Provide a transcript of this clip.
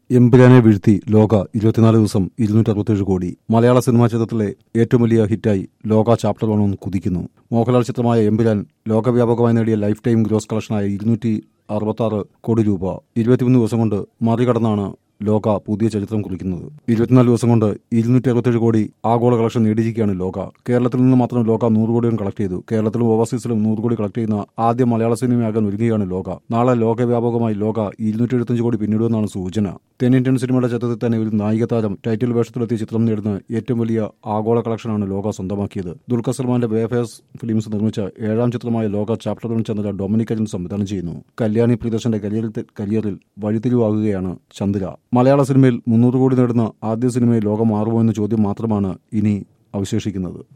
എമ്പുരാനെ വീഴ്ത്തി ലോക ഇരുപത്തിനാല് ദിവസം ഇരുന്നൂറ്റി അറുപത്തേഴ് കോടി മലയാള സിനിമാ ചരിത്രത്തിലെ ഏറ്റവും വലിയ ഹിറ്റായി ലോക ചാപ്റ്റർ വൺ കുതിക്കുന്നു മോഹൻലാൽ ചിത്രമായ എമ്പുരാൻ ലോകവ്യാപകമായി നേടിയ ലൈഫ് ടൈം ഗ്രോസ് കളക്ഷനായ ഇരുന്നൂറ്റി അറുപത്തി കോടി രൂപ ഇരുപത്തിമൂന്ന് ദിവസം കൊണ്ട് മറികടന്നാണ് ലോക പുതിയ ചരിത്രം കുറിക്കുന്നത് ഇരുപത്തിനാല് ദിവസം കൊണ്ട് ഇരുന്നൂറ്റി അറുപത്തേഴ് കോടി ആഗോള കളക്ഷൻ നേടിയിരിക്കുകയാണ് ലോക കേരളത്തിൽ നിന്ന് മാത്രം ലോക നൂറ് കോടിയും കളക്ട് ചെയ്തു കേരളത്തിലും ഓവർസീസിലും നൂറ് കോടി കളക്ട് ചെയ്യുന്ന ആദ്യ മലയാള സിനിമയാകാൻ ഒരുങ്ങുകയാണ് ലോക നാളെ ലോകവ്യാപകമായി ലോക ഇരുന്നൂറ്റി എഴുപത്തഞ്ച് കോടി പിന്നിടുമെന്നാണ് സൂചന തെന്നിന്ത്യൻ സിനിമയുടെ ചരിത്രത്തിൽ തന്നെ ഒരു നായിക താരം ടൈറ്റിൽ വേഷത്തിലെത്തിയ ചിത്രം നേടുന്ന ഏറ്റവും വലിയ ആഗോള കളക്ഷനാണ് ലോക സ്വന്തമാക്കിയത് ദുൽഖർ സൽമാന്റെ വേഫേഴ്സ് ഫിലിംസ് നിർമ്മിച്ച ഏഴാം ചിത്രമായ Lokah chapter one Chandra Dominic അജൻ സംവിധാനം ചെയ്യുന്നു കല്യാണി പ്രിയദർശന്റെ കരിയറിൽ കരിയറിൽ വഴിത്തിരിവാകുകയാണ് ചന്ദ്ര മലയാള സിനിമയിൽ മുന്നൂറ് കോടി നേടുന്ന ആദ്യ സിനിമയിൽ ലോകം മാറുമോ എന്ന ചോദ്യം മാത്രമാണ് ഇനി അവശേഷിക്കുന്നത്